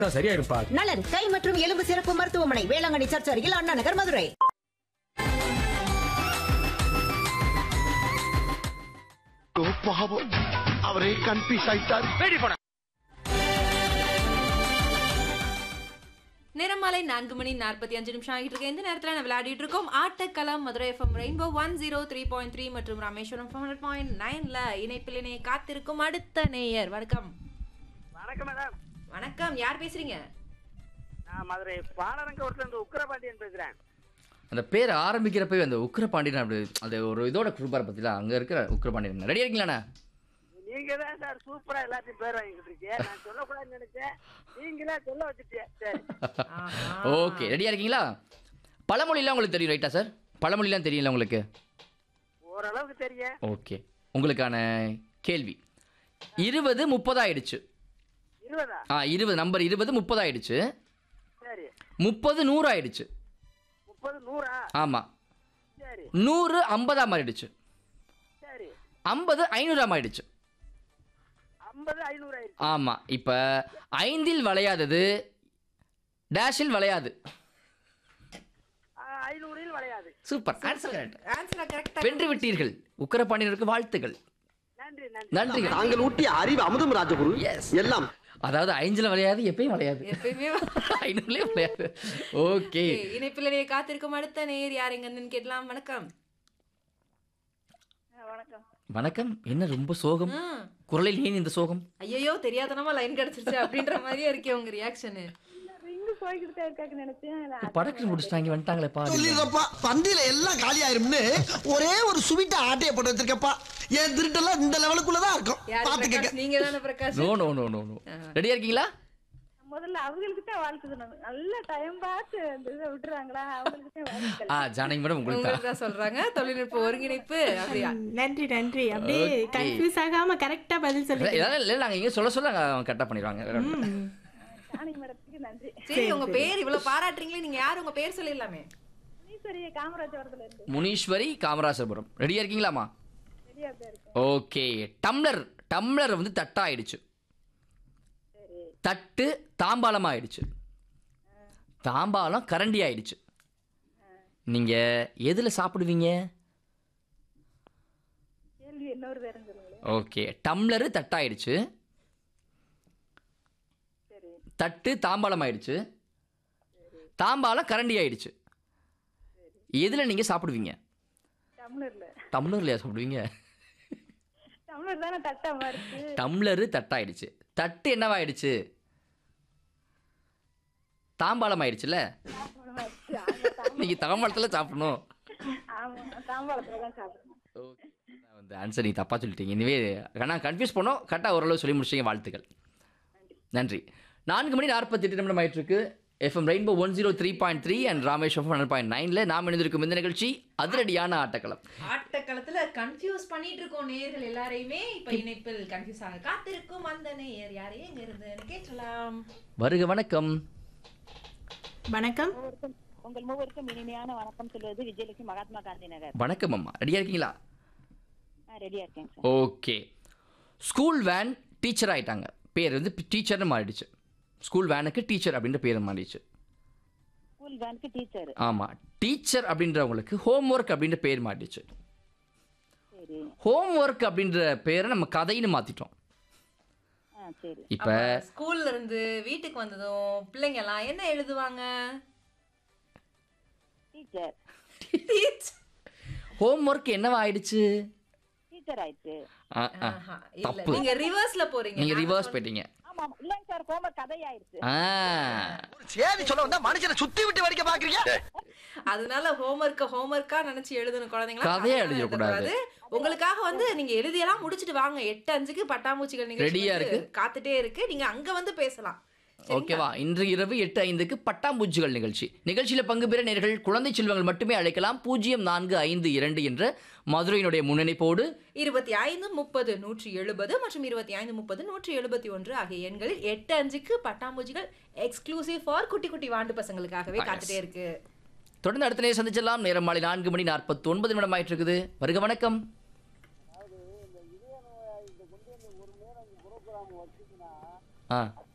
சரியாயிருப்பா நலன் கை மற்றும் எலும்பு சிறப்பு மருத்துவமனை வேளாங்கண்ணி சர்ச் அருகில் அண்ணா நகர் மதுரை ஐயோ, பாவம் அவரே கன்ஃபியூஸ் ஆயிட்டார் நிறமாலை நான்கு மணி நாற்பத்தி அஞ்சு நிமிஷம் ஆகிட்டு இருக்கு இந்த நேரத்தில் நான் விளையாடிட்டு இருக்கோம் ஆட்டக்கலம் Madurai FM rainbow one zero three point three மற்றும் ராமேஸ்வரம் ஹண்ட்ரட் பாயிண்ட் நைன்ல இணைப்பில் இணைய காத்திருக்கும் அடுத்த நேயர் வணக்கம் வணக்கம் மேடம் வணக்கம் யார் பேசுறீங்க நான் மதுரை பாலரங்கோட்டில இருந்து உக்கிரபாண்டியன் பேசுறேன் அந்த பேர் ஆரம்பிக்கிறப்பவே அந்த உக்கிரபாண்டியன் அப்படி அது ஒரு இதோட குரூப்பாக பற்றிலாம் அங்கே இருக்கிற உக்கிரபாண்டியன் ரெடியாக இருக்கீங்களாண்ணா நீங்க தான் சார் சூப்பரா எல்லாத்தையும் பேர் வாங்கிட்டு இருக்கீங்க நான் சொல்லக்கூடாதுன்னு நினைச்சேன் நீங்களே சொல்ல வச்சுட்டீங்க சரி ஓகே ரெடியாக இருக்கீங்களா பழமொழிலாம் உங்களுக்கு தெரியும் ரைட்டா சார் பழமொழிலாம் தெரியல உங்களுக்கு ஓரளவுக்கு தெரியும் ஓகே உங்களுக்கான கேள்வி இருபது முப்பதாயிடுச்சு இருபதா ஆ இருபது நம்பர் இருபது முப்பதாயிடுச்சு சரி முப்பது நூறாயிடுச்சு முப்பது நூறா ஆமாம் சரி நூறு ஐம்பதாம் ஆயிடுச்சு சரி ஐம்பது ஐநூறாம் ஆயிடுச்சு ஐம்பது ஐநூறு ஆயிடுச்சு ஆமாம் இப்போ ஐந்தில் வளையாதது டேஷில் வளையாது ஆ, ஐநூறில் வளையாது சூப்பர் ஆன்சர் கரெக்ட் ஆன்சரா கரெக்டா வென்று விட்டீர்கள் உக்கரப்பாண்டியருக்கு வாழ்த்துகள் நன்றி நன்றி நன்றிகள் தாங்கள் ஊட்டிய அறிவு அமுதம் ராஜகுரு Yes. எல்லாம் அதாவது ஐந்துல வளையாது எப்பயும் வளையாது எப்பயுமே ஐநூறுலயே வளையாது ஓகே இணைப்பில் இணைய காத்திருக்கும் அடுத்த நேயர் யார் எங்கன்னு கேட்கலாம் வணக்கம் வணக்கம் வணக்கம் என்ன ரொம்ப சோகம் ம். குரலில் ஏன் இந்த சோகம் ஐயையோ தெரியாதனமா லைன் கிடைச்சிருச்சு அப்படின்ற மாதிரியே இருக்கே உங்க ரியாக்ஷனு ரிங்கு போய்கிட்டு தான் இருக்காக்கு நினைச்சேன் படக்கு முடிச்சுட்டாங்க வந்துட்டாங்களே பாரு சொல்லிடுறப்பா பந்தியில எல்லாம் காலி ஆயிரும்னு ஒரே ஒரு சுவிட்ட ஆட்டைய போட்டு வச்சிருக்கப்பா என் திருட்டெல்லாம் இந்த லெவலுக்குள்ளதான் இருக்கும் யாரு பாத்துக்கங்க பிரகாஷ் நீங்க தானே Prakash no no no no no ரெடியா இருக்கீங்களா முதல்ல அவங்களுக்கு தான் வாழ்த்து சொன்னாங்க நல்ல டைம் பார்த்து அந்த இதை விட்டுறாங்களா அவங்களுக்கு தான் வாழ்த்துக்கள் ஆ ஜானகி மேடம் உங்களுக்கு உங்களுக்கு தான் சொல்றாங்க தொழில்நுட்ப ஒருங்கிணைப்பு அப்படியா நன்றி நன்றி அப்படியே Okay. கன்ஃபியூஸ் ஆகாம கரெக்டா பதில் சொல்லி இல்ல இல்ல நாங்க இங்க சொல்ல சொல்ல கரெக்டா பண்ணிடுவாங்க ஜானகி மேடத்துக்கு நன்றி சரி உங்க பேர் இவ்வளவு பாராட்டுறீங்களே நீங்க யார் உங்க பேர் சொல்லிடலாமே ஈஸ்வரி காமராஜபுரத்துல இருந்து முனீஸ்வரி காமராசபுரம் ரெடியா இருக்கீங்களாமா சரியா பேர் ஓகே டம்ளர் டம்ளர் வந்து தட்டாயிடுச்சு தட்டு தாம்பாளம் ஆயிடுச்சு தாம்பாளம் கரண்டி ஆயிடுச்சு நீங்க எதுல சாப்பிடுவீங்க கேள்வி இன்னொரு பேரும் சொல்லுங்களேன் ஓகே டம்ளரு தட்டாயிடுச்சு தட்டு தாம்பாளம் ஆயிடுச்சு தாம்பாளம் கரண்டி ஆயிடுச்சு எதுல நீங்க சாப்பிடுவீங்க டம்ளர்ல டம்ளர்லையா சாப்பிடுவீங்க டம்ளர் தானே தட்டாம இருக்கு டம்ளரு தட்டாயிடுச்சு தட்டு என்னவாயிடுச்சு தாம்பாளம் ஆயிடுச்சுல நீங்க தாம்பாளத்துல சாப்பிடணும் ஆமா தாம்பாளத்துல தான் சாப்பிடணும் Okay. நான் வந்து ஆன்சர் நீ தப்பா சொல்லிட்டீங்க இனிமே நான் கன்ஃபியூஸ் பண்ணோம் கரெக்டாக ஓரளவு சொல்லி முடிச்சிங்க வாழ்த்துக்கள் நன்றி நான்கு மணி நாற்பத்தி எட்டு நிமிடம் ஆயிட்டு இருக்கு FM rainbow one zero three point three and Rameswaram hundred point நைனில் நாம் இணைந்திருக்கும் இந்த நிகழ்ச்சி அதிரடியான ஆட்டக்களம் ஆட்டக்களத்துல கன்ஃபியூஸ் பண்ணிட்டு இருக்கோம் நேயர்கள் எல்லாரையுமே இப்ப இணைப்பில் கன்ஃபியூஸ் ஆக காத்திருக்கும் அந்த நேயர் யாரே எங்க இருந்து கேட்கலாம் வருக வணக்கம் வணக்கம் உங்கள் மூவருக்கும் இனிமையான வணக்கம் சொல்வது விஜயலட்சுமி மகாத்மா காந்தி நகர் வணக்கம் அம்மா ரெடியாக இருக்கீங்களா ரெடியா இருக்கேன் ஓகே ஸ்கூல் வேன் டீச்சர் ஆயிட்டாங்க பேர் வந்து டீச்சர்னு மாறிடுச்சு ஸ்கூல் வேனுக்கு டீச்சர் அப்படின்ற பேர் மாறிடுச்சு ஸ்கூல் வேனுக்கு டீச்சர் ஆமாம் டீச்சர் அப்படின்றவங்களுக்கு ஹோம் ஒர்க் அப்படின்ற பேர் மாறிடுச்சு சரி ஹோம் ஒர்க் அப்படின்ற பேரை நம்ம கதைன்னு மாற்றிட்டோம் ஆ சரி இப்போ ஸ்கூல்ல இருந்து வீட்டுக்கு வந்ததும் பிள்ளைங்க எல்லாம் என்ன எழுதுவாங்க டீச்சர் ஹோம் ஒர்க் என்னவா ஆயிடுச்சு டீச்சர் ஆயிடுச்சு ஆ, ஆ. ஆஹா, இல்ல தப்பு நீங்க ரிவர்ஸ்ல போறீங்க நீங்க நான் ரிவர்ஸ் சொல்ல- போயிட்டீங்க ஆமா இல்லைங்க சார் ஹோம்ஒர்க் கதையாயிருச்சு ஆ சேதி சொல்ல வந்தா மனுஷனை சுத்தி விட்டு வடிக்க பாக்குறீங்க அதனால ஹோம்ஒர்க்க ஹோம்ஒர்க்கா நினைச்சு எழுதணும் குழந்தைங்களா கதையா கதையா எழுதிடக்கூடாது. எழுதக்கூடாது. உங்களுக்காக வந்து நீங்க எழுதியெல்லாம் முடிச்சிட்டு வாங்க எட்டு அஞ்சுக்கு பட்டாம்பூச்சிகள் நிகழ்ச்சி ரெடியா வந்து இருக்கு. காத்துட்டே இருக்கு நீங்க அங்க வந்து பேசலாம் சரிங்களா? ஓகேவா இன்று இரவு எட்டு ஐந்துக்கு பட்டாம்பூச்சிகள் நிகழ்ச்சி நிகழ்ச்சியில் பங்கு பெற நேர்கள் குழந்தை செல்வங்கள் மட்டுமே அழைக்கலாம் பூஜ்ஜியம் நான்கு ஐந்து இரண்டு என்ற மதுரையினுடைய முன்னணிப்போடு இருபத்தி ஐந்து முப்பது நூற்றி எழுபது மற்றும் இருபத்தி ஐந்து முப்பது நூற்றி எழுபத்தி ஒன்று ஆகிய எண்களில் எட்டு அஞ்சுக்கு பட்டாம்பூச்சிகள் எக்ஸ்க்ளூசிவ் ஃபார் குட்டி குட்டி வாண்டு பசங்களுக்காகவே காத்துட்டே இருக்கு தொடர்ந்து அடுத்த நேரம் சந்திச்சலாம் நேரம் மாலை நான்கு மணி நாற்பத்தி ஒன்பது நிமிடம் ஆயிட்டு இருக்குது வருக வணக்கம் ஆ